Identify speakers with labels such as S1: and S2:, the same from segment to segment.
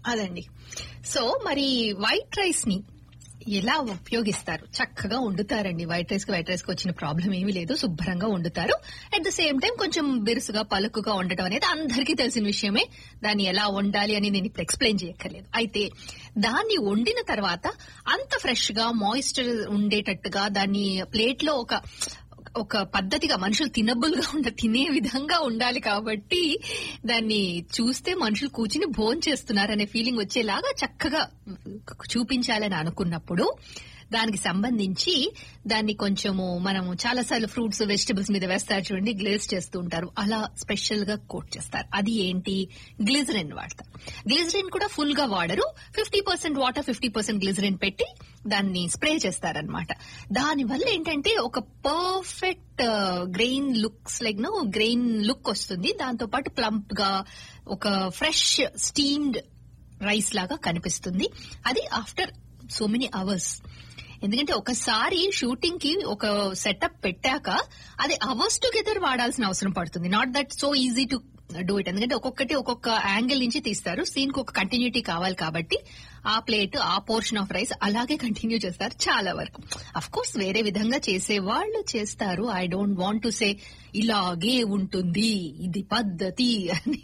S1: అదండి సో మరి white rice ని ఎలా ఉపయోగిస్తారు చక్కగా వండుతారండి వైట్ రైస్ కి వైట్ రైస్ కి వచ్చిన ప్రాబ్లం ఏమీ లేదు శుభ్రంగా వండుతారు అట్ ద సేమ్ టైం కొంచెం బిరుసుగా పలుకుగా వండటం అనేది అందరికీ తెలిసిన విషయమే దాన్ని ఎలా వండాలి అని నేను ఇప్పుడు ఎక్స్ప్లెయిన్ చేయక్కర్లేదు అయితే దాన్ని వండిన తర్వాత అంత ఫ్రెష్ గా మాయిశ్చర్ ఉండేటట్టుగా దాన్ని ప్లేట్ లో ఒక ఒక పద్ధతిగా మనుషులు తినబుల్ గా ఉండ తినే విధంగా ఉండాలి కాబట్టి దాన్ని చూస్తే మనుషులు కూర్చుని భోజనం చేస్తున్నారనే ఫీలింగ్ వచ్చేలాగా చక్కగా చూపించాలని అనుకున్నప్పుడు దానికి సంబంధించి దాన్ని కొంచెము మనము చాలా సార్లు ఫ్రూట్స్ వెజిటబుల్స్ మీద వేస్తారు చూడండి గ్లేజ్ చేస్తూ ఉంటారు అలా స్పెషల్ గా కోట్ చేస్తారు అది ఏంటి గ్లిజరిన్ వాడతారు గ్లిజరిన్ కూడా ఫుల్ గా వాడరు fifty percent water fifty percent glycerine పెట్టి దాన్ని స్ప్రే చేస్తారనమాట దాని వల్ల ఏంటంటే ఒక perfect grain looks like no grain look వస్తుంది దాంతో పాటు ప్లంప్ గా ఒక ఫ్రెష్ స్టీమ్డ్ రైస్ లాగా కనిపిస్తుంది అది ఆఫ్టర్ సో మెనీ అవర్స్ ఎందుకంటే ఒకసారి షూటింగ్ కి ఒక సెటప్ పెట్టాక అది అవర్స్ టుగెదర్ వాడాల్సిన అవసరం పడుతుంది not that so easy to do it ఎందుకంటే ఒక్కొక్కటి ఒక్కొక్క యాంగిల్ నుంచి తీస్తారు సీన్ కు ఒక కంటిన్యూటీ కావాలి కాబట్టి ఆ ప్లేట్ ఆ పోర్షన్ ఆఫ్ రైస్ అలాగే కంటిన్యూ చేస్తారు చాలా వరకు అఫ్ కోర్స్ వేరే విధంగా చేసే వాళ్ళు చేస్తారు I don't want to say ఇలాగే ఉంటుంది ఇది పద్ధతి అని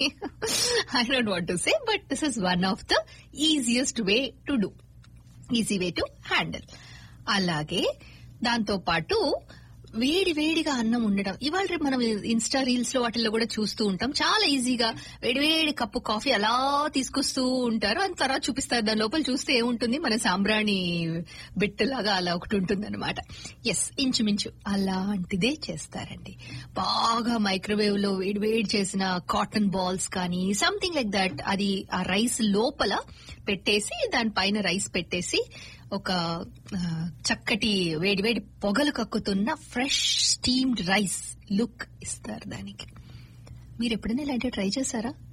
S1: I don't want to say but this is one of the easiest way to do easy way to handle అలాగే దాంతో పాటు వేడి వేడిగా అన్నం ఉండడం ఇవాళ రేపు మనం ఇన్స్టా రీల్స్ లో వాటిల్లో కూడా చూస్తూ ఉంటాం చాలా ఈజీగా వేడి వేడి కప్పు కాఫీ అలా తీసుకొస్తూ ఉంటారు అని తర్వాత చూపిస్తారు దాని లోపల చూస్తే ఏముంటుంది మన సాంబ్రాణి బిట్టలాగా అలా ఒకటి ఉంటుంది అనమాట ఎస్ ఇంచుమించు అలాంటిదే చేస్తారండి బాగా మైక్రోవేవ్ లో వేడి వేడి చేసిన కాటన్ బాల్స్ కానీ సంథింగ్ లైక్ దట్ అది ఆ రైస్ లోపల పెట్టేసి దానిపైన రైస్ పెట్టేసి ఒక చక్కటి వేడి వేడి పొగలు కక్కుతున్న ఫ్రెష్ స్టీమ్డ్ రైస్ లుక్ ఇస్తారు దానికి మీరు ఎప్పుడైనా ఇలాంటివి ట్రై చేశారా